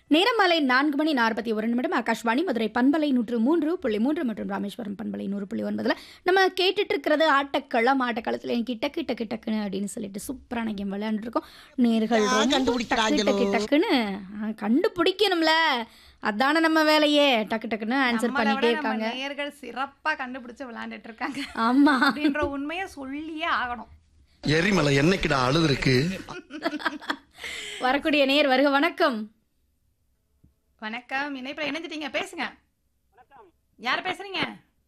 நேரம் மாலை நான்கு மணி நாற்பத்தி ஒரு நிமிடம் ஆகாஷ்வாணி மதுரை பண்பலை நூற்று மூன்று புள்ளி மூன்று மற்றும் ராமேஸ்வரம் பண்பலை நூறு புள்ளி ஒன்பதில் நம்ம கேட்டுட்டு இருக்கிறது ஆட்டக்களம் ஆட்டக்களத்தில் எனக்கு டக்கு டக்கு டக்குன்னு அப்படின்னு சொல்லிட்டு சூப்பரான கேம் விளையாண்டுருக்கோம் நேர்கள் யார் ரொம்ப கண்டுபிடிக்கிறாங்களோ? டக்கு டக்கு டக்குன்னு ஆ, கண்டுபிடிக்கணும்ல அதான நம்ம வேலையே டக்கு டக்குன்னு ஆன்சர் நம்மளை பண்ணிட்டே விட நம்ம இருக்காங்க நேயர்கள் சிறப்பா கண்டுபிடிச்சு விளையாண்டுட்டு இருக்காங்க ஆமா அப்படின்ற உண்மையை சொல்லியே ஆகணும் எரிமலை என்னைக்குடா அழுது இருக்கு வரக்கூடிய நேர் வருக வணக்கம் வணக்கம் இணைப்புல இணைஞ்சிட்டீங்க பேசுங்க யார் பேசுறீங்க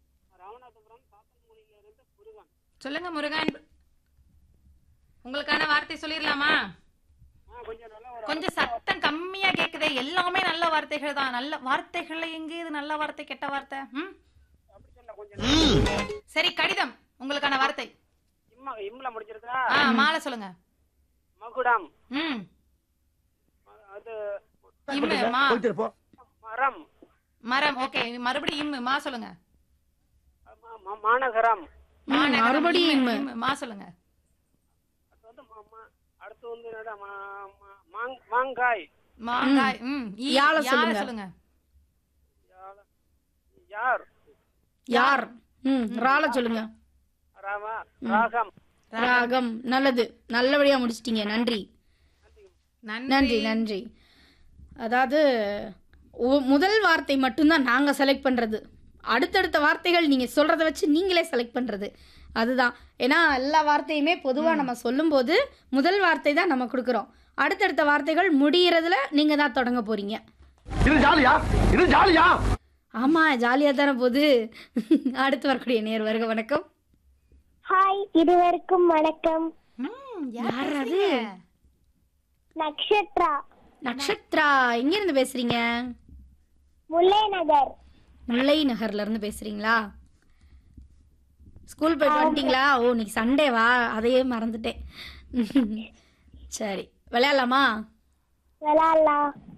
சொல்லுங்க முருகன் உங்களுக்கான வார்த்தை சொல்லிடலாமா கொஞ்சம் சத்தம் கம்மியா கேக்குதே எல்லாமே நல்ல வார்த்தைகள் தான் நல்ல வார்த்தைகள்ல எங்க இது நல்ல வார்த்தை கெட்ட வார்த்தை ம்? சரி கடிதம் உங்களுக்கான வார்த்தை இம்ம இம்ல முடிச்சிருக்கா ஆ மாலை சொல்லுங்க மகுடம் ம் அது இம்மு மா மரம் மரம் ஓகே மறுபடியும் இம்மு மா சொல்லுங்க ம- ம- மாநகரம் மாநகரம், மறுபடியும் இம்மு, இம்மு. இம்மு. மா சொல்லுங்க அடுத்து வந்து ம- ம- அடுத்து வந்து என்னடா மா- மா- மாங்- மாங்காய் மாங்காய் ம் ஈ, யாழ யாழ சொல்லுங்க. சொல்லுங்க யார் யார் ம் ரால சொல்லுங்க ராமா ராகம் ராகம் நல்லது நல்லபடியா முடிச்சிட்டீங்க நன்றி நன்றி நன்றி அதாவது ஒ- முதல் வார்த்தை மட்டும்தான் நாங்கள் செலக்ட் பண்ணுறது அடுத்தடுத்த வார்த்தைகள் நீங்கள் சொல்கிறத வச்சு நீங்களே செலக்ட் பண்ணுறது அதுதான் ஏன்னா எல்லா வார்த்தையுமே பொதுவாக நம்ம சொல்லும்போது முதல் வார்த்தை தான் நம்ம கொடுக்குறோம் அடுத்தடுத்த வார்த்தைகள் முடியறதுல நீங்கள் தான் தொடங்க போகிறீங்க இது ஜாலியா இது ஜாலியா ஆமாம் ஜாலியாக தானே போகுது அடுத்து வரக்கூடிய நேர் வருக வணக்கம் ஹாய் இருவருக்கும் வணக்கம் ம், யார் யார் அது? பேசுறீங்க? நக்ஷத்ரா நக்ஷத்ரா எங்கேருந்து பேசுகிறீங்க முல்லை நகர் முல்லை நகர்ல இருந்து பேசுறீங்களா ஸ்கூல் போயிட்டு வந்துட்டீங்களா ஓ இன்னைக்கு சண்டேவா அதையே மறந்துட்டேன் சரி விளையாடலாமா விளாட்லாம்